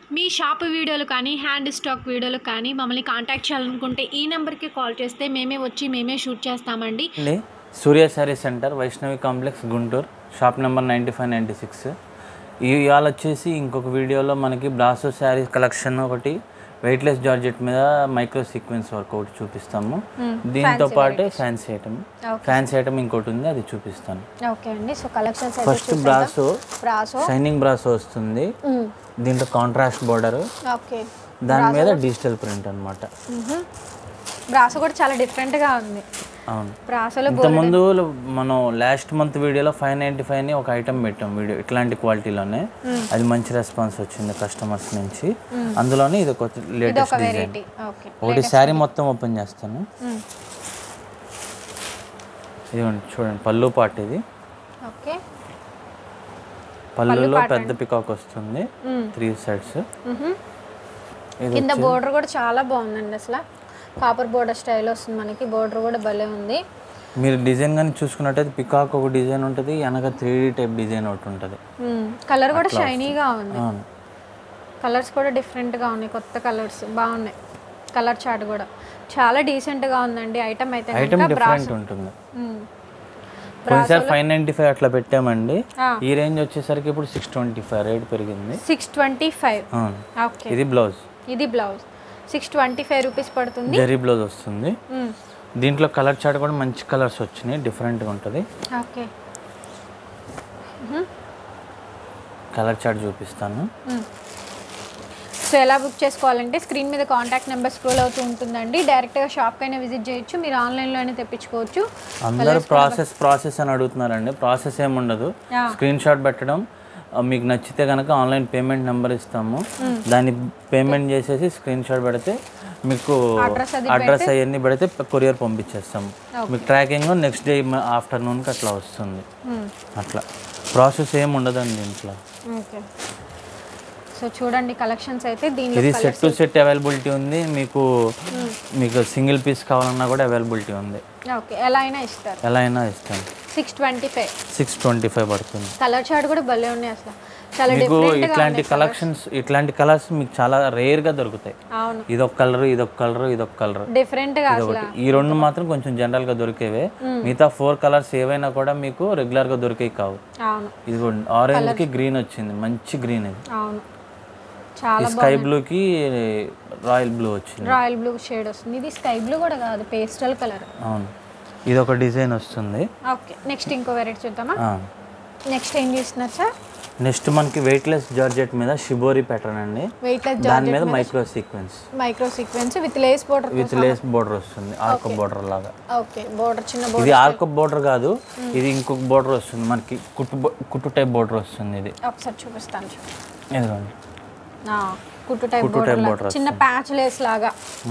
మీ shop వీడియోలు కానీ hand stock వీడియోలు కానీ మమ్మల్ని కాంటాక్ట్ చేయాలనుకుంటే ఈ నెంబర్కి కాల్ చేస్తే మేమే వచ్చి మేమే షూట్ చేస్తామండి అండి Surya sari centre Vaishnavi complex Guntur shop number ninety five ninety six ఇవాళ వచ్చేసి ఇంకొక వీడియోలో మనకి బ్రాసో శారీ కలెక్షన్ ఒకటి వెయిట్లెస్ జార్జెట్ మీద మైక్రో సీక్వెన్స్ వర్క్ ఒకటి చూపిస్తాము దీంతో పాటే ఫ్యాన్సీ ఐటమ్ ఫ్యాన్సీ ఐటమ్ ఇంకోటి ఉంది అది చూపిస్తాను ఓకే అండి so collections first brasso brasso shining brasso వస్తుంది దీంట్లో కాంట్రాస్ట్ బోర్డర్ ఓకే దాని మీద డిజిటల్ ప్రింట్ అన్నమాట బ్రాసో కూడా చాలా డిఫరెంట్గా ఉంది అవును బ్రాసోలో ఇంతకుముందు మనం లాస్ట్ మంత్ వీడియోలో ఫైవ్ నైంటీ ఫైవ్ ని ఒక ఐటమ్ పెట్టాం వీడియో ఇట్లాంటి క్వాలిటీలోనే అది మంచి రెస్పాన్స్ వచ్చింది కస్టమర్స్ నుంచి అందులోనే ఇది ఒక లేటెస్ట్ డిజైన్ వెరైటీ ఓకే ఒకటి శారీ మొత్తం ఓపెన్ చేస్తాను ఇదిగోండి చూడండి పళ్ళు పాట ఇది ఓకే పళ్ళులో పెద్ద పికాక్ వస్తుంది త్రీ సైడ్స్ ఇది కింద బోర్డర్ కూడా చాలా బాగుందండి అసలు కాపర్ బోర్డర్ స్టైల్ వస్తుంది మనకి బోర్డర్ కూడా భలే ఉంది మీరు డిజైన్ కానీ చూసుకున్నట్టయితే పికాక్ ఒక డిజైన్ ఉంటుంది వెనక త్రీ టైప్ డిజైన్ ఒకటి ఉంటుంది కలర్ కూడా షైనీగా ఉంది అవును కలర్స్ కూడా డిఫరెంట్గా ఉన్నాయి కొత్త కలర్స్ బాగున్నాయి కలర్ చార్ట్ కూడా చాలా డీసెంట్గా ఉందండి ఐటమ్ అయితే ఐటమ్ కనుక డిఫరెంట్ ఉంటుంది మ్మ్. కొన్నిసారి ఫైవ్ నైంటీ ఫైవ్ అట్లా పెట్టామండి ఆ. ఈ రేంజ్ వచ్చేసరికి ఇప్పుడు సిక్స్ ట్వంటీ ఫైవ్ రేట్ పెరిగింది సిక్స్ ట్వంటీ ఫైవ్ అవును ఓకే ఇది బ్లౌజ్ ఇది blouse six twenty five rupees పడుతుంది జరీ బ్లౌజ్ వస్తుంది మ్మ్. దీంట్లో కలర్ చార్ట్ కూడా మంచి కలర్స్ వచ్చినాయి డిఫరెంట్గా ఉంటుంది ఓకే కలర్ చార్ట్ చూపిస్తాను మ్మ్. సో ఎలా బుక్ చేసుకోవాలంటే స్క్రీన్ మీద కాంటాక్ట్ నెంబర్ స్క్రోల్ అవుతూ ఉంటుందండి డైరెక్ట్గా షాప్కి అయినా విజిట్ చేయొచ్చు మీరు ఆన్లైన్లో అయినా తెప్పించుకోవచ్చు అందరూ ప్రాసెస్ ప్రాసెస్ అని అడుగుతున్నారండి ప్రాసెస్ ఏమి ఉండదు ఆ. స్క్రీన్ షాట్ పెట్టడం ఆ, మీకు నచ్చితే కనుక ఆన్లైన్ పేమెంట్ నెంబర్ ఇస్తాము దాన్ని పేమెంట్ చేసేసి స్క్రీన్ షాట్ పెడితే మీకు Address అది అడ్రస్ అవన్నీ పెడితే కొరియర్ పంపించేస్తాము మీకు ట్రాకింగ్ నెక్స్ట్ డే ఆఫ్టర్నూన్కి అట్లా వస్తుంది మ్మ్. అట్లా ప్రాసెస్ ఏమి ఉండదండి దీంట్లో ఓకే సో చూడండి కలెక్షన్స్ అయితే దీనిలో ఇది సెట్ టు సెట్ అవైలబిలిటీ ఉంది మీకు మీకు సింగిల్ పీస్ కావాలన్నా కూడా అవైలబిలిటీ ఉంది ఓకే ఎలా అయినా ఇస్తారు ఎలా అయినా ఇస్తాం six twenty five six twenty five పడుతుంది కలర్ చార్ట్ కూడా భలే ఉన్నాయి అసలు చాలా మీకు డిఫరెంట్ ఇట్లాంటి కలెక్షన్స్ ఇట్లాంటి కలర్స్ మీకు చాలా రేర్ గా దొరుకుతాయి అవును ఇదొక కలర్ ఇదొక కలర్ ఇదొక కలర్ డిఫరెంట్ గా అసలు ఒకటి ఈ రెండు మాత్రం కొంచెం జనరల్ గా దొరికేవే మిగతా ఫోర్ కలర్స్ ఏవైనా కూడా మీకు రెగ్యులర్ గా దొరికేవి కావు అవును ఇది ఆరెంజ్ కి గ్రీన్ వచ్చింది మంచి గ్రీన్ ఇది అవును చాలా స్కై బ్లూ కి రాయల్ బ్లూ వచ్చింది రాయల్ బ్లూ షేడ్ వస్తుంది ఇది స్కై బ్లూ కూడా కాదు పేస్టల్ కలర్ అవును ఇది ఒక డిజైన్ వస్తుంది ఓకే నెక్స్ట్ ఇంకో వెరైటీ చూద్దామా నెక్స్ట్ ఏం చేస్తున్నారు సార్ నెక్స్ట్ మనకి వెయిట్లెస్ జార్జెట్ మీద షిబోరి ప్యాటర్న్ అండి వెయిట్ లెస్ దాని మీద micro sequence micro sequence with lace border with lace border వస్తుంది ఆర్క్ బోర్డర్ లాగా ఓకే బోర్డర్ చిన్న బోర్డర్ ఇది ఆర్క్ బోర్డర్ కాదు ఇది ఇంకొక బోర్డర్ వస్తుంది మనకి కుట్టు బో- కుట్టు టైప్ బోర్డర్ వస్తుంది ఇది ఒకసారి చూపిస్తాను ఎదురండి ఆ, కుట్టు టైప్ కుట్టు type బోర్డర్ border చిన్న ప్యాచ్ లేస్ లాగా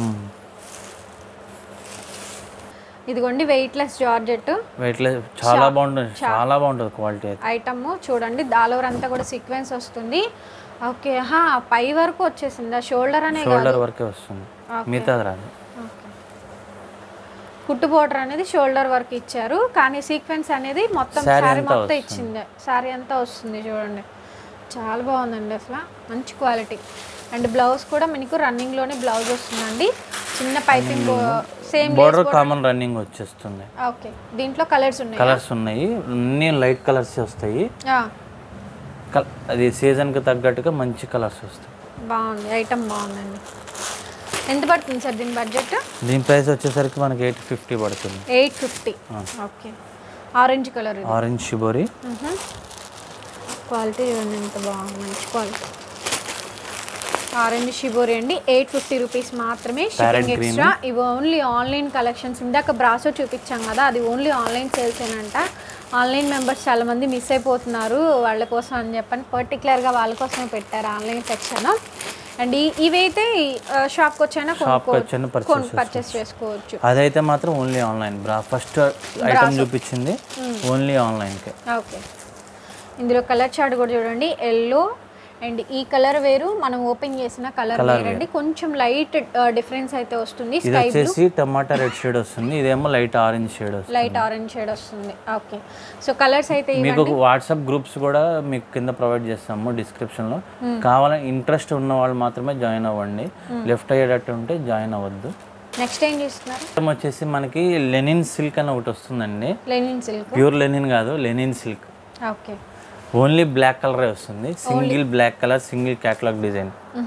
ఇదిగోండి వెయిట్ లెస్ జార్జెట్ వెయిట్లెస్ చాలా బాగుంటుంది చాలా బాగుంటుంది క్వాలిటీ అయితే ఐటమ్ చూడండి దాలోవర్ అంతా కూడా సీక్వెన్స్ వస్తుంది ఓకే హా పై వరకు వచ్చేసింది ఆ షోల్డర్ అనే కాదు షోల్డర్ వరకే వస్తుంది మిగతాది రాదు ఓకే. కుట్టు బోర్డర్ అనేది షోల్డర్ వరకు ఇచ్చారు కానీ సీక్వెన్స్ అనేది మొత్తం Saree శారీ అంతా మొత్తం ఇచ్చింది శారీ అంతా వస్తుంది చూడండి చాలా బాగుందండి అసలు మంచి క్వాలిటీ అండ్ బ్లౌజ్ కూడా మనకు రన్నింగ్ లోనే బ్లౌజ్ వస్తుందండి చిన్న piping same border common running వచ్చేస్తుంది ఓకే దీంట్లో కలర్స్ ఉన్నాయి కలర్స్ ఉన్నాయి అన్ని లైట్ కలర్స్ వస్తాయి ఆ, కల్- అది సీజన్కి తగ్గట్టుగా మంచి కలర్స్ వస్తాయి బాగుంది ఐటమ్ బాగుందండి ఎంత పడుతుంది సార్ దీని బడ్జెట్ దీని ప్రైస్ వచ్చేసరికి మనకి ఎయిట్ ఫిఫ్టీ పడుతుంది eight fifty okay orange colour ఇది ఆరెంజ్ షిబోరి క్వాలిటీ చూడండి ఎంత బాగుంది మంచి క్వాలిటీ ఆరెంజ్ షిబోరి అండి ఎయిట్ ఫిఫ్టీ రూపీస్ మాత్రమే షిప్పింగ్ ఎక్స్ట్రా ఇవి ఓన్లీ ఆన్లైన్ కలెక్షన్స్ ఇందాక బ్రాసో చూపించాం కదా అది ఓన్లీ ఆన్లైన్ సేల్సేనంట ఆన్లైన్ మెంబర్స్ చాలా మంది మిస్ అయిపోతున్నారు వాళ్ళ కోసం అని చెప్పని పర్టికులర్గా వాళ్ళ కోసమే పెట్టారు ఆన్లైన్ సెక్షన్ అండ్ ఈ- ఇవైతే షాప్కి వచ్చైనా షాప్కి వచ్చాను కొను పర్చేస్ పర్చేస్ చేసుకోవచ్చు అదైతే మాత్రం ఓన్లీ ఆన్లైన్ బ్రా ఫస్ట్ ఐటమ్ చూపించింది ఓన్లీ ఆన్లైన్కే ఓకే ఇందులో కలర్ చార్ట్ కూడా చూడండి ఎల్లో అండ్ ఈ కలర్ వేరు మనం ఓపెన్ చేసిన కలర్ వేరు అండి కొంచెం లైట్ డిఫరెన్స్ అయితే వస్తుంది ఇది స్కై వచ్చేసి టమాటా రెడ్ షేడ్ వస్తుంది ఇదేమో లైట్ ఆరెంజ్ షేడ్ వస్తుంది లైట్ ఆరెంజ్ షేడ్ వస్తుంది ఓకే సో కలర్స్ అయితే ఇవి మీకు వాట్సాప్ గ్రూప్స్ కూడా మీకు కింద ప్రొవైడ్ చేస్తాము డిస్క్రిప్షన్లో కావాలని ఇంట్రెస్ట్ ఉన్న వాళ్ళు మాత్రమే జాయిన్ అవ్వండి లెఫ్ట్ అయ్యేటట్టు ఉంటే జాయిన్ అవ్వద్దు నెక్స్ట్ ఏం చేస్తున్నారు ఇష్టం వచ్చేసి మనకి లెనిన్ సిల్క్ అని ఒకటి వస్తుందండి లెనిన్ సిల్క్ ప్యూర్ లెనిన్ కాదు linen silk okay only black కలరే వస్తుంది single black colour single catalogue design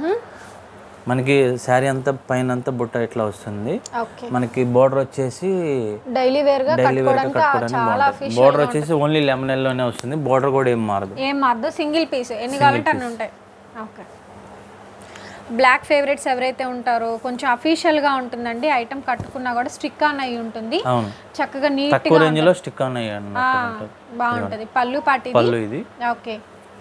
మనకి శారీ అంతా పైన అంతా బుట్ట ఇట్లా వస్తుంది ఓకే మనకి బోర్డర్ వచ్చేసి డైలీ వేర్ గా డైలీ వేర్ కట్టుకోవడానికి కట్టుకోవడానికి చాలా బాగుంటుంది బోర్డర్ వచ్చేసి ఓన్లీ లెమన్ లోనే వస్తుంది బోర్డర్ కూడా ఏం మారదు ఏం మారదు సింగిల్ పీస్ ఎన్ని కావాలంటే అన్ని ఉంటాయి ఓకే బ్లాక్ ఫేవరెట్స్ ఎవరైతే ఉంటారో కొంచెం అఫీషియల్ గా ఉంటుందండి ఐటమ్ కట్టుకున్నా కూడా స్టిక్ ఆన్ అయి ఉంటుంది అవును చక్కగా నీట్ తక్కువ రేంజ్ లో స్టిక్ ఉన్నాయి అన్నమాట ఉంటుంది. బాగుంటది పళ్ళు పాటి పళ్ళు ఇది ఓకే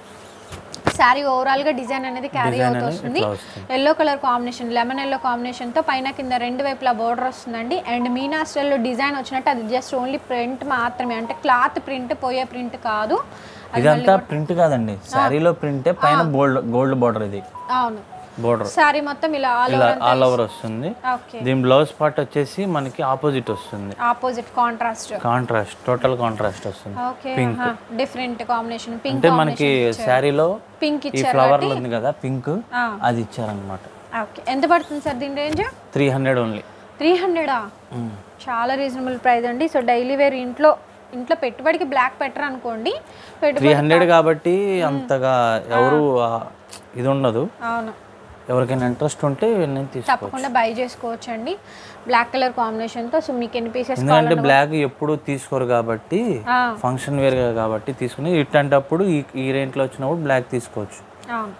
శారీ ఓవరాల్ గా డిజైన్ అనేది క్యారీ అవుతూ వస్తుంది ఇట్లా వస్తుంది yellow colour combination lemon yellow combination తో పైన కింద రెండు వైపులా బోర్డర్ వస్తుందండి అండ్ మీనా స్టైల్లో డిజైన్ వచ్చినట్టు అది జస్ట్ ఓన్లీ ప్రింట్ మాత్రమే అంటే క్లాత్ ప్రింట్ పోయే ప్రింట్ కాదు ఇదంతా ప్రింట్ కాదండి శారీలో ప్రింటే పైన గోల్డ్ గోల్డ్ బార్డర్ ఇది అవును బోర్డర్ శారీ మొత్తం ఇలా ఆల్ ఇలా ఆల్ ఓవర్ వస్తుంది ఓకే దీని బ్లౌజ్ పార్ట్ వచ్చేసి మనకి ఆపోజిట్ వస్తుంది opposite contrast contrast total contrast వస్తుంది ఓకే డిఫరెంట్ కాంబినేషన్ పింక్ అంటే మనకి శారీలో పింక్ ఈ ఇచ్చారు ఫ్లవర్ ఉంది కదా పింక్ ఆ. అది ఇచ్చారనమాట ఓకే ఎంత పడుతుంది సార్ దీని range three hundred only three హండ్రెడా చాలా రీజనబుల్ ప్రైస్ అండి సో డైలీ వేర్ ఇంట్లో ఇంట్లో పెట్టుబడికి బ్లాక్ పెట్టరు అనుకోండి త్రీ పెట్టుబడి హండ్రెడ్ కాబట్టి అంతగా ఎవరు ఆ, ఇది ఉండదు అవును ఎవరికైనా ఇంట్రెస్ట్ ఉంటే నేను తీసుకో తప్పకుండా బై చేసుకోవచ్చు అండి బ్లాక్ కలర్ కాంబినేషన్తో సో మీకు ఎన్ని పీసెస్ ఎందుకంటే బ్లాక్ ఎప్పుడు తీసుకోరు కాబట్టి ఆ. ఫంక్షన్ వేర్ కాబట్టి తీసుకుని ఇట్లాంటప్పుడు ఈ ఈ రేంట్లో వచ్చినప్పుడు బ్లాక్ తీసుకోవచ్చు అవును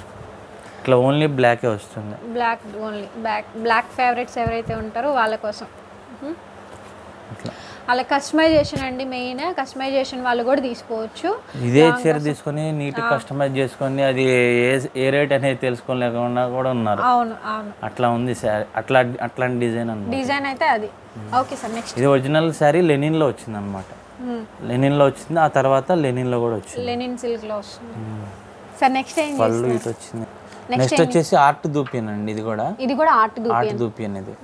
ఇట్లా ఓన్లీ బ్లాకే వస్తుంది black only black black favourites ఎవరైతే ఉంటారో వాళ్ళ కోసం మ్మ్. ఇట్లా అలా కస్టమైజేషన్ అండి మెయిన్ కస్టమైజేషన్ వాళ్ళు కూడా తీసుకోవచ్చు ఇదే చీర తీసుకొని నీట్ కస్టమైజ్ చేసుకొని అది ఏ ఏ రేట్ అనేది తెలుసుకోలేకుండా కూడా ఉన్నారు అవును అవును అట్లా ఉంది శారీ అట్లా అట్లాంటి డిజైన్ అన్నమాట డిజైన్ అయితే అది ఓకే సార్ నెక్స్ట్ ఇది ఒరిజినల్ శారీ లెనిన్లో వచ్చింది అనమాట లెనిన్లో వచ్చింది ఆ తర్వాత లెనిన్లో కూడా వచ్చింది లెనిన్ సిల్క్లో వస్తుంది సార్ నెక్స్ట్ ఏం పళ్ళు చేస్తారు ఇటు వచ్చింది నెక్స్ట్ వచ్చేసి ఆర్ట్ దూపియన్ అండి ఇది కూడా ఇది కూడా ఆర్ట్ దూ ఆర్ట్ దూపియన్ ఇది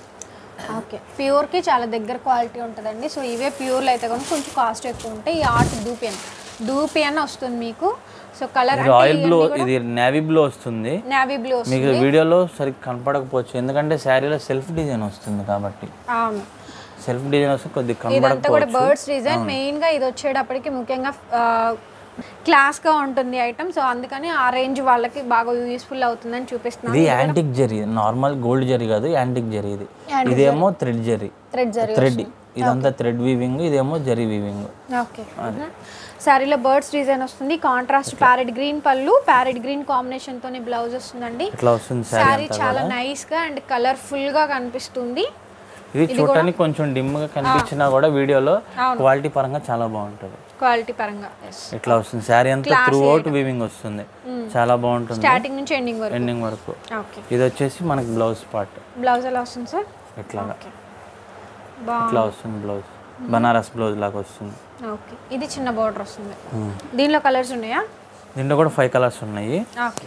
ఓకే ప్యూర్కి చాలా దగ్గర క్వాలిటీ ఉంటుందండి సో ఇవే ప్యూర్లు అయితే కనుక కొంచెం కాస్ట్ ఎక్కువ ఉంటాయి ఈ ఆర్ట్ దూపియన్ దూపియన్ వస్తుంది మీకు సో కలర్ ఇది ఆయిల్ బ్లూ ఇది నేవీ బ్లూ వస్తుంది నావీ బ్లూ వస్తుంది మీకు వీడియోలో సరిగ్గా కనపడకపోవచ్చు ఎందుకంటే శారీలో సెల్ఫ్ డిజైన్ వస్తుంది కాబట్టి అవును సెల్ఫ్ డిజైన్ వస్తే కొద్దిగా ఇదంతా కూడా కనపడకపోవచ్చు బర్డ్స్ డిజైన్ మెయిన్ గా ఇది వచ్చేటప్పటికి ముఖ్యంగా క్లాస్ గా ఉంటుంది ఐటమ్ సో అందుకని ఆ రేంజ్ వాళ్ళకి బాగా యూస్ఫుల్ అవుతుందని చూపిస్తున్నాను ఇది antique zari normal gold zari కాదు యాంటిక్ జరీ ఇది ఇదేమో thread zari thread zari thread ఇదంతా థ్రెడ్ వీవింగ్ ఇదేమో జరీ వీవింగ్ ఓకే శారీలో బర్డ్స్ డిజైన్ వస్తుంది కాంట్రాస్ట్ ప్యారెట్ గ్రీన్ పళ్ళు ప్యారెట్ గ్రీన్ కాంబినేషన్ తోని బ్లౌజ్ వస్తుందండి ఇట్లా వస్తుంది శారీ శారీ చాలా నైస్ గా అండ్ కలర్ఫుల్ గా కనిపిస్తుంది ఇది చూడటానికి కొంచెం డిమ్ గా కనిపించినా కూడా వీడియోలో క్వాలిటీ పరంగా చాలా బాగుంటుంది క్వాలిటీ పరంగా ఇట్లా వస్తుంది శారీ అంతా త్రూ అవుట్ వీవింగ్ వస్తుంది చాలా బాగుంటుంది స్టార్టింగ్ నుంచి ఎండింగ్ వరకు ఎండింగ్ వరకు ఓకే ఇది వచ్చేసి మనకి బ్లౌజ్ పార్ట్ బ్లౌజ్ ఎలా వస్తుంది సార్ ఇట్లాగా ఓకే బాగుంది ఇట్లా వస్తుంది బ్లౌజ్ బనారస్ బ్లౌజ్ లాగా వస్తుంది ఓకే ఇది చిన్న బార్డర్ వస్తుంది దీనిలో కలర్స్ ఉన్నాయా దీంట్లో కూడా ఫైవ్ కలర్స్ ఉన్నాయి ఓకే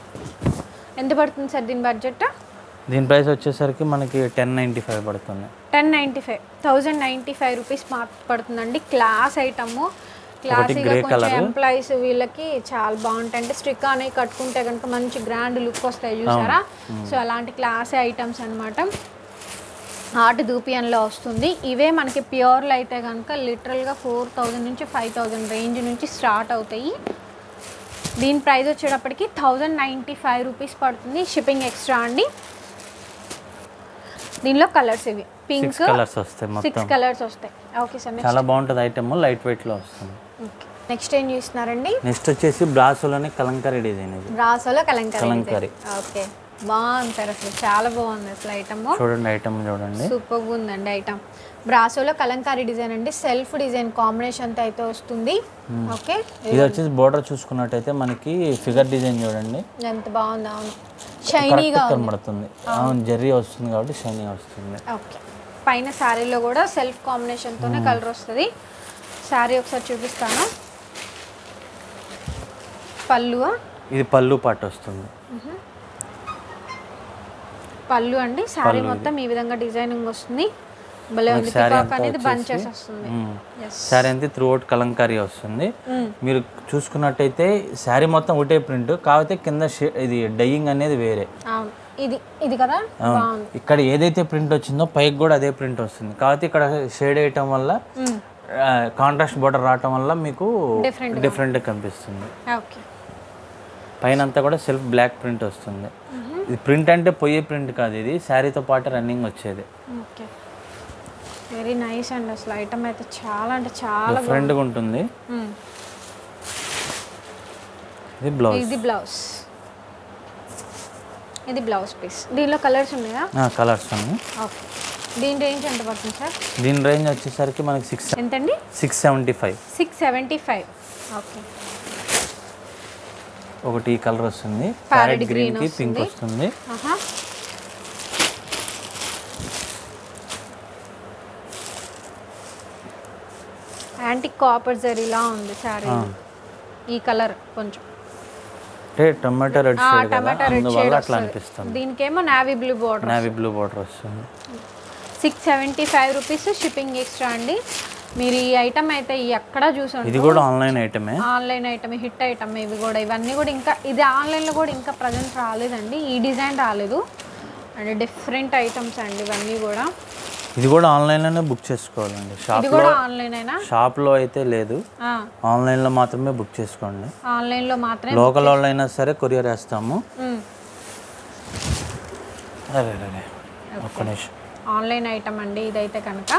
ఎంత పడుతుంది సార్ దీని బడ్జెట్ దీని ప్రైస్ వచ్చేసరికి మనకి టెన్ నైంటీ ఫైవ్ పడుతుంది ten ninety five thousand ninety five rupees మా పడుతుందండి క్లాస్ ఐటమ్ క్లాసీగా కొంచెం ఎంప్లాయీస్ వీళ్ళకి చాలా బాగుంటాయి అంటే స్ట్రిక్ అనేవి కట్టుకుంటే కనుక మంచి గ్రాండ్ లుక్ వస్తాయి చూసారా సో అలాంటి క్లాస్ ఐటమ్స్ అన్నమాట ఆర్ట్ దూపియన్లో వస్తుంది ఇవే మనకి ప్యూర్లు అయితే కనుక లిటరల్గా ఫోర్ థౌజండ్ నుంచి ఫైవ్ థౌజండ్ రేంజ్ నుంచి స్టార్ట్ అవుతాయి దీని ప్రైస్ వచ్చేటప్పటికి థౌజండ్ నైంటీ ఫైవ్ రూపీస్ పడుతుంది షిప్పింగ్ ఎక్స్ట్రా అండి దీనిలో కలర్స్ ఇవి పింక్ సిక్స్ కలర్స్ వస్తాయి మొత్తం సిక్స్ కలర్స్ వస్తాయి ఓకే సార్ నెక్స్ట్ చాలా బాగుంటుంది ఐటమ్ లైట్ వెయిట్లో వస్తుంది ఓకే నెక్స్ట్ ఏం చూస్తున్నారండి నెక్స్ట్ వచ్చేసి బ్రాసోలోనే కలంకారీ డిజైన్ ఇది రాసోలో కలంకారీ కలంకారీ ఓకే బాగుంది సార్ అసలు చాలా బాగుంది అసలు ఐటమ్ చూడండి ఐటమ్ చూడండి సూపర్ ఉందండి ఐటమ్ బ్రాసోలో కలంకారీ డిజైన్ అండి సెల్ఫ్ డిజైన్ కాంబినేషన్తో అయితే వస్తుంది ఓకే ఇది వచ్చేసి బోర్డర్ చూసుకున్నట్టయితే మనకి ఫిగర్ డిజైన్ చూడండి ఎంత బాగుంది అవును షైనీగా కరెక్ట్ కనబడుతుంది అవును జెర్రీ వస్తుంది కాబట్టి షైనీ వస్తుంది ఓకే పైన శారీలో కూడా సెల్ఫ్ కాంబినేషన్తోనే కలర్ వస్తుంది శారీ ఒకసారి చూపిస్తాను పళ్ళు ఇది పళ్ళు పాటు వస్తుంది పళ్ళు అండి శారీ మొత్తం ఈ విధంగా డిజైనింగ్ వస్తుంది భలే ఉంది శారీ పికాక్ అంతా అనేది బంచెస్ వచ్చేసి, వస్తుంది మ్మ్. ఎస్ శారీ అంతా త్రూ అవుట్ కలంకారీ వస్తుంది మీరు చూసుకున్నట్టయితే శారీ మొత్తం ఒకటే ప్రింట్ కాకపోతే కింద షే- ఇది డైయింగ్ అనేది వేరే అవును ఇది ఇది కదా బాగుంది ఇక్కడ ఏదైతే ప్రింట్ వచ్చిందో పైకి కూడా అదే ప్రింట్ వస్తుంది కాకపోతే ఇక్కడ షేడ్ వేయటం వల్ల కాంట్రాస్ట్ బోర్డర్ రావటం వల్ల మీకు Different గా డిఫరెంట్ కనిపిస్తుంది ఓకే పైన అంతా కూడా సెల్ఫ్ బ్లాక్ ప్రింట్ వస్తుంది ఇది ప్రింట్ అంటే పోయే ప్రింట్ కాదు ఇది శారీతో పాటు రన్నింగ్ వచ్చేది ఓకే వెరీ నైస్ అండి అసలు ఐటమ్ అయితే చాలా అంటే చాలా డిఫరెంట్గా ఉంటుంది మ్మ్. ఇది బ్లౌజ్ ఇది బ్లౌజ్ ఇది బ్లౌజ్ పీస్ దీనిలో కలర్స్ ఉన్నాయా కలర్స్ ఉన్నాయి ఓకే దీని రేంజ్ ఎంత పడుతుంది సార్ దీని రేంజ్ వచ్చేసరికి మనకి సిక్స్ ఎంతండి six seventy five six seventy five okay ఒకటి ఈ కలర్ వస్తుంది Parrot ప్యారెట్ green గ్రీన్ కి పింక్ వస్తుంది. వస్తుంది ఆహా యాంటిక్ కాపర్ జరీలా ఉంది సారీ ఈ కలర్ కొంచెం అంటే టొమాటో రెడ్ షేడ్ కదా టమాటా రెడ్ అందువల్ల షేడ్ అట్లా అనిపిస్తుంది దీనికేమో navy blue border navy blue border వస్తుంది six seventy five rupees shipping extra అండి మీరు ఈ ఐటమ్ అయితే ఎక్కడ చూసాను ఇది కూడా ఆన్లైన్ ఐటమే ఆన్లైన్ ఐటమ్ హిట్ ఐటమ్ ఇవి కూడా ఇవన్నీ కూడా ఇంకా ఇది ఆన్లైన్లో కూడా ఇంకా ప్రజెంట్ రాలేదండి ఈ డిజైన్ రాలేదు అండ్ డిఫరెంట్ ఐటమ్స్ అండి ఇవన్నీ కూడా ఇది కూడా ఆన్లైన్లోనే బుక్ చేసుకోవాలండి ఇది షాప్లో కూడా ఆన్లైన్ అయినా షాప్లో అయితే లేదు ఆన్లైన్లో మాత్రమే బుక్ చేసుకోండి ఆన్లైన్లో మాత్రమే లోకల్ వాళ్ళు అయినా సరే కొరియర్ వేస్తాము మ్మ్. అరే అరే ఒక్క నిమిషం ఆన్లైన్ ఐటమ్ అండి ఇదైతే కనుక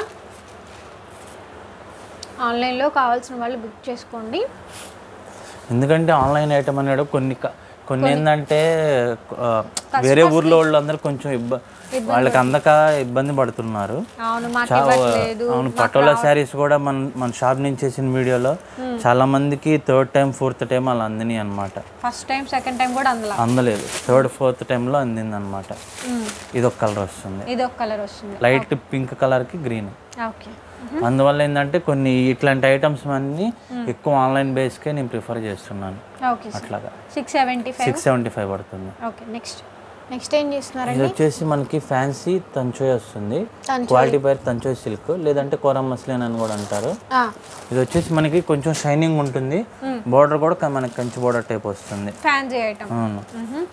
ఆన్లైన్లో కావాల్సిన వాళ్ళు బుక్ చేసుకోండి ఎందుకంటే ఆన్లైన్ ఐటమ్ అనేది కొన్ని క- కొన్ని ఏంటంటే ఆ, వేరే ఊర్లో వాళ్ళు అందరూ కొంచెం ఇబ్బ వాళ్ళకి అందక ఇబ్బంది పడుతున్నారు అవును మాకు చా- ఇవ్వట్లేదు అవును పటోలా శారీస్ కూడా మన మన షాప్ నుంచి చేసిన వీడియోలో చాలా మందికి థర్డ్ టైం ఫోర్త్ టైం అలా అందినాయి అనమాట ఫస్ట్ టైం సెకండ్ టైం కూడా అందులో అందలేదు థర్డ్ ఫోర్త్ టైంలో అందింది అనమాట ఇది ఒక కలర్ వస్తుంది ఇది ఒక కలర్ వస్తుంది లైట్ పింక్ కలర్కి గ్రీన్ ఓకే అందువల్ల ఏంటంటే కొన్ని ఇట్లాంటి ఐటమ్స్ అన్ని ఎక్కువ ఆన్లైన్ బేస్కే నేను ప్రిఫర్ చేస్తున్నాను ఓకే సార్ అట్లాగా six seventy five six seventy five పడుతుంది ఓకే నెక్స్ట్ నెక్స్ట్ ఏం ఇది చేస్తున్నారండి వచ్చేసి మనకి ఫ్యాన్సీ తంచోయ్ వస్తుంది తంచోయ్. క్వాలిటీ పేరు తంచోయ్ సిల్క్ లేదంటే కోరం మస్లిన్ అని కూడా అంటారు ఆ, ఇది వచ్చేసి మనకి కొంచెం షైనింగ్ ఉంటుంది బోర్డర్ కూడా క- మనకి కంచి బోర్డర్ టైప్ వస్తుంది ఫ్యాన్సీ ఐటమ్ అవును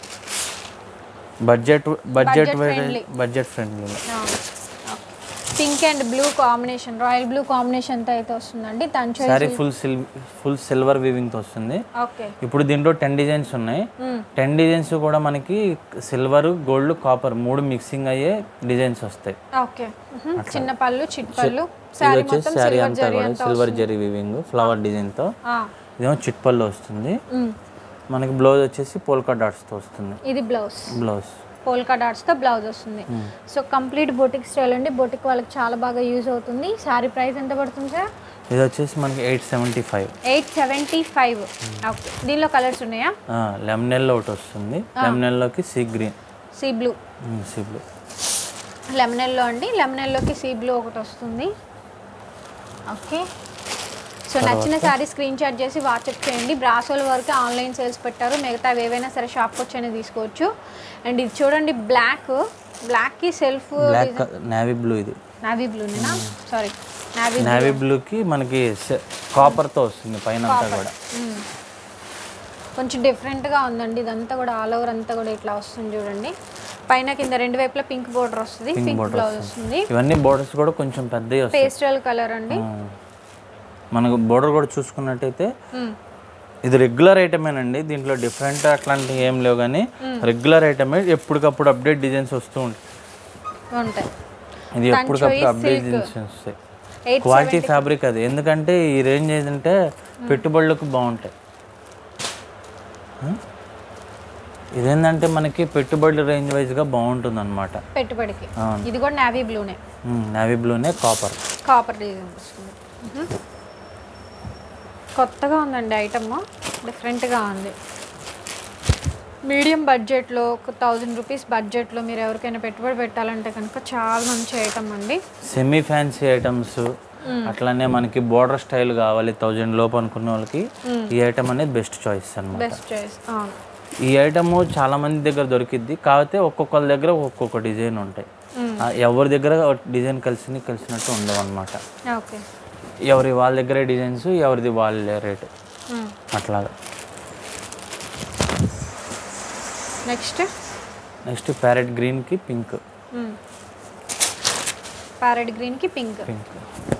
budget budget friendly. Budget friendly pink and blue combination royal blue combination తో అయితే వస్తుందండి తంచోయ్ సారీ ఫుల్ సిల్ ఫుల్ సిల్వర్ వీవింగ్తో వస్తుంది ఓకే ఇప్పుడు దీంట్లో టెన్ డిజైన్స్ ఉన్నాయి టెన్ డిజైన్స్ కూడా మనకి సిల్వర్ గోల్డ్ కాపర్ మూడు మిక్సింగ్ అయ్యే డిజైన్స్ వస్తాయి ఓకే మ్మ్. చిన్న పళ్ళు చిట్ పళ్ళు ఇది శారీ వచ్చేసి మొత్తం శారీ సిల్వర్ అంతా జరీ కూడా అంతా సిల్వర్ జరీ వీవింగ్ ఫ్లవర్ డిజైన్తో ఆ, ఇదేమో చిట్పల్లో వస్తుంది మ్మ్. మనకి బ్లౌజ్ వచ్చేసి పోల్కా డాట్స్తో వస్తుంది ఇది బ్లౌజ్ బ్లౌజ్ పోల్కా డాట్స్ తో బ్లౌజ్ వస్తుంది సో కంప్లీట్ బొటిక్ స్టైల్ అండి బొటిక్ వాళ్ళకి చాలా బాగా యూజ్ అవుతుంది శారీ ప్రైస్ ఎంత పడుతుంది సార్ ఇది వచ్చేసి మనకి eight seventy five eight seventy five okay దీనిలో కలర్స్ ఉన్నాయా లెమనెల్లో ఒకటి వస్తుంది లెమనెల్లోకి sea green sea blue sea blue lemon yellow అండి లెమనెల్లోకి సీ బ్లూ ఒకటి వస్తుంది ఓకే సో నచ్చిన శారీ స్క్రీన్ షాట్ చేసి వాట్సాప్ చేయండి బ్రాసోల్ వరకు ఆన్లైన్ సేల్స్ పెట్టారు మిగతా ఏవైనా సరే షాప్కి వచ్చి తీసుకోవచ్చు అండ్ ఇది చూడండి బ్లాక్ బ్లాక్కి సెల్ఫ్ బ్లాక్ నావీ బ్లూ ఇది నావీ బ్లూనేనా సారీ నావీ నావీ బ్లూకి మనకి కాపర్తో వస్తుంది పైన అంతా కూడా కొంచెం డిఫరెంట్గా ఉందండి ఇదంతా కూడా ఆల్ ఓవర్ అంతా కూడా ఇట్లా వస్తుంది చూడండి పైన కింద రెండు వైపులా పింక్ బోర్డర్ వస్తుంది పింక్ బ్లౌజ్ వస్తుంది ఇవన్నీ బోర్డర్స్ కూడా కొంచెం పెద్దవి వస్తాయి పేస్టల్ కలర్ అండి ఆ. మనకు బోర్డర్ కూడా చూసుకున్నట్టయితే మ్మ్. ఇది రెగ్యులర్ ఐటమేనండి దీంట్లో డిఫరెంట్ అట్లాంటివి ఏం లేవు కానీ రెగ్యులర్ ఐటమే ఎప్పటికప్పుడు అప్డేట్ డిజైన్స్ వస్తూ ఉంటాయి ఉంటాయి ఇది ఎప్పటికప్పుడు అప్డేట్ డిజైన్స్ వస్తాయి ఎయిట్ క్వాలిటీ ఫ్యాబ్రిక్ అది ఎందుకంటే ఈ రేంజ్ ఏంటంటే పెట్టుబడులకు బాగుంటాయి ఆ? ఇదేంటంటే మనకి పెట్టుబడుల రేంజ్ వైజ్గా బాగుంటుంది అనమాట పెట్టుబడికి అవును. ఇది కూడా నావీ బ్లూనే నావీ బ్లూనే కాపర్ కాపర్ డిజైన్ వస్తుంది మ్మ్. కొత్తగా ఉందండి ఐటమ్ డిఫరెంట్గా ఉంది మీడియం బడ్జెట్లో ఒక థౌజండ్ రూపీస్ బడ్జెట్లో మీరు ఎవరికైనా పెట్టుబడి పెట్టాలంటే కనుక చాలా మంచి ఐటమ్ అండి సెమీ ఫ్యాన్సీ ఐటమ్స్ అట్లానే మనకి బోర్డర్ స్టైల్ కావాలి థౌజండ్ లోపు అనుకున్న వాళ్ళకి ఈ ఐటమ్ అనేది బెస్ట్ చాయిస్ అనమాట బెస్ట్ చాయిస్ అవును ఈ ఐటమ్ చాలా మంది దగ్గర దొరికిద్ది కాకపోతే ఒక్కొక్కరి దగ్గర ఒక్కొక్క డిజైన్ ఉంటాయి ఆ, ఎవరి దగ్గర డిజైన్ కలిసి కలిసినట్టు ఉండవు అనమాట ఓకే ఎవరి వాళ్ళ దగ్గరే డిజైన్స్ ఎవరిది వాళ్ళ రేటు అట్లాగా నెక్స్ట్ నెక్స్ట్ ప్యారెట్ గ్రీన్కి పింక్ ప్యారెట్ గ్రీన్కి పింక్ పింక్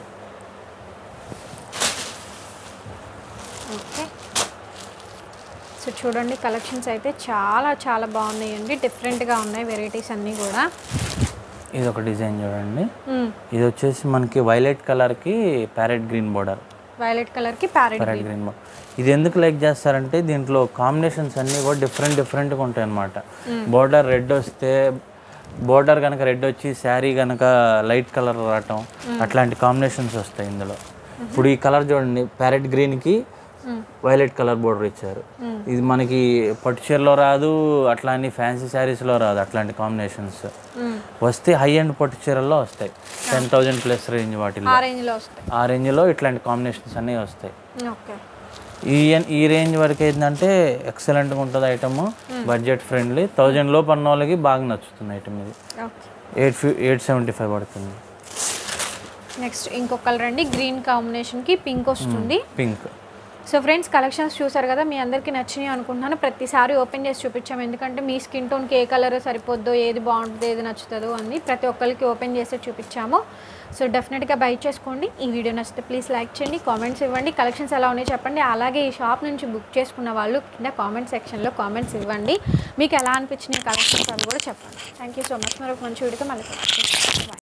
ఓకే సో చూడండి కలెక్షన్స్ అయితే చాలా చాలా బాగున్నాయండి డిఫరెంట్గా ఉన్నాయి వెరైటీస్ అన్నీ కూడా ఇది ఒక డిజైన్ చూడండి ఇది వచ్చేసి మనకి వైలెట్ కలర్కి ప్యారెట్ గ్రీన్ బోర్డర్ వైలెట్ కలర్కి ప్యారెట్ ప్యారెట్ గ్రీన్ బోర్డర్ ఇది ఎందుకు లైక్ చేస్తారంటే దీంట్లో కాంబినేషన్స్ అన్నీ కూడా డిఫరెంట్ డిఫరెంట్గా ఉంటాయి అన్నమాట బోర్డర్ రెడ్ వస్తే బోర్డర్ కనుక రెడ్ వచ్చి శారీ కనుక లైట్ కలర్ రావటం అట్లాంటి కాంబినేషన్స్ వస్తాయి ఇందులో ఇప్పుడు ఈ కలర్ చూడండి ప్యారెట్ గ్రీన్కి వైలెట్ కలర్ బోర్డర్ ఇచ్చారు ఇది మనకి పట్టు చీరలో రాదు అట్లా అని ఫ్యాన్సీ శారీస్లో రాదు అట్లాంటి కాంబినేషన్స్ వస్తే హై అండ్ పట్టు చీరల్లో వస్తాయి టెన్ థౌజండ్ ప్లస్ రేంజ్ వాటిల్లో ఆ రేంజ్లో వస్తాయి ఆ రేంజ్లో ఇట్లాంటి కాంబినేషన్స్ అన్నీ వస్తాయి ఓకే ఈ ఈ రేంజ్ వరకు ఏంటంటే ఎక్సలెంట్గా ఉంటుంది ఐటమ్ బడ్జెట్ ఫ్రెండ్లీ థౌజండ్ లోపు అన్న వాళ్ళకి బాగా నచ్చుతుంది ఐటమ్ ఇది ఓకే ఎయిట్ ఫి ఎయిట్ సెవెంటీ ఫైవ్ పడుతుంది నెక్స్ట్ ఇంకొక కలర్ అండి గ్రీన్ కాంబినేషన్కి పింక్ వస్తుంది పింక్ సో ఫ్రెండ్స్ కలెక్షన్స్ చూసారు కదా మీ అందరికీ నచ్చినాయి అనుకుంటున్నాను ప్రతిసారి ఓపెన్ చేసి చూపించాము ఎందుకంటే మీ స్కిన్ టోన్కి ఏ కలర్ సరిపోద్దో ఏది బాగుంటుందో ఏది నచ్చుతుందో అని ప్రతి ఒక్కరికి ఓపెన్ చేసి చూపించాము సో డెఫినెట్గా బై చేసుకోండి ఈ వీడియో నచ్చితే ప్లీజ్ లైక్ చేయండి కామెంట్స్ ఇవ్వండి కలెక్షన్స్ ఎలా ఉన్నాయో చెప్పండి అలాగే ఈ షాప్ నుంచి బుక్ చేసుకున్న వాళ్ళు కింద కామెంట్ సెక్షన్లో కామెంట్స్ ఇవ్వండి మీకు ఎలా అనిపించినాయి కలెక్షన్స్ అని కూడా చెప్పండి థ్యాంక్ యూ సో మచ్ మరొక మంచి వీడియోతో మళ్ళీ కలుస్తాం. Bye.